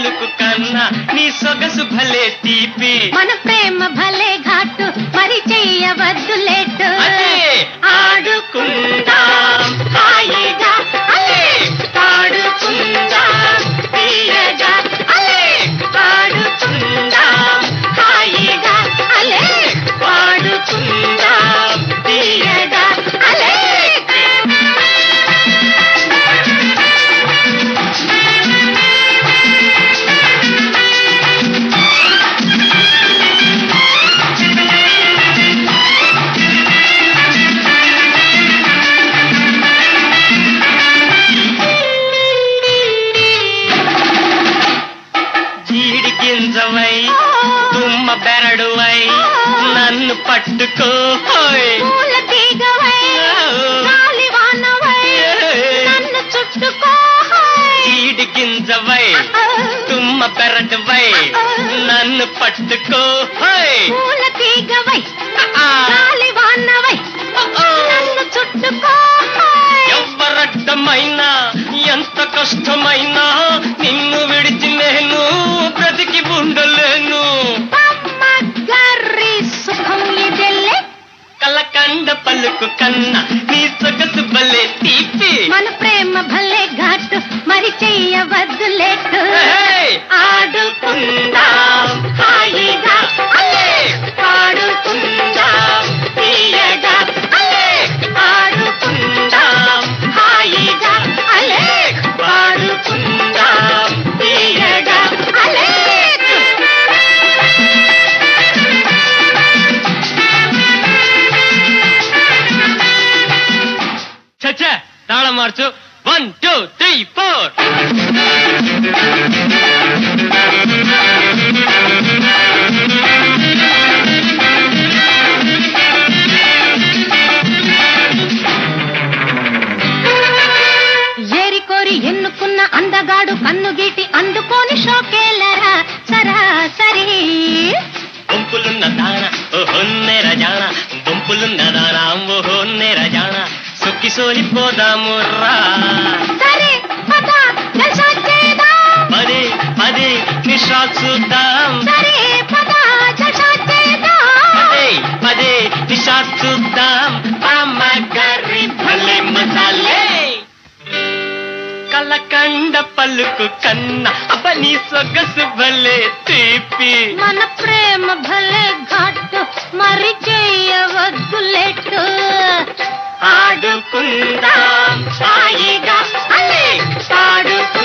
పలుకు కన్నా నీ సొగసు భలే తీపి మన ప్రేమ భలే ఘాటు మరి చెయ్యవద్దు లేటు అదే ఆడుకుందాం హాయిగా అలే ఆడుకుందాం తీయగా అలే ఆడుకుందాం హాయిగా అలే ఆడుకుందాం తీయగా అలే జీడి గింజవై తుమ్మ బెరడువై నన్ను పట్టుకో హోయ్. పూల తీగవై గాలి వానవై నన్ను చుట్టుకో జీడి గింజవై తుమ్మ బెరడువై నన్ను పట్టుకో హోయ్. పూల తీగవై ఆ, గాలి వానవై నన్ను చుట్టుకో ఎవ్వరడ్డమైనా ఎంత కష్టమైనా నిన్ను విడిచి నేను బ్రతికి ఉండలేను గర్రి సుఖం ఇదెల్లే కలకండ పలుకు కన్నా నీ సొగసు భలే తీపి మన ప్రేమ భలే ఘాటు మరి చెయ్యవద్దు లేటు హే! ఆడుకుందాం హాయిగా అలే ఆడుకుందాం తీయగా అలే ఆడుకుందాం హాయిగా అలే ఆడుకుందాం తీయగా అలే చచ్చా తాళం మార్చు వన్ టూ త్రీ ఫోర్ ఏరి కోరి ఎన్నుకున్న అందగాడు కన్ను గీటి అందుకోని షోకేలరా సరాసరి గుంపులున్న దాన ఓహొన్నె రజాన గుంపులున్న దాన ఓహొన్నె రజాన సొక్కి సోలిపోదాము రా సరే పద జల్సా చేద్దాం పదే పదే నిషా చూద్దాం సరే పద జల్సా చేద్దాం పదే పదే నిషా చూద్దాం అమ్మ గర్రి భలే మసాలే కలకండ పలుకు కన్నా అబ్బని సొగసు భలే తీపి మన ప్రేమ భలే ఘాటు మరి చెయ్యవద్దు లేటు ఆడుకుందాం హాయిగా అలే ఆడుకుందాం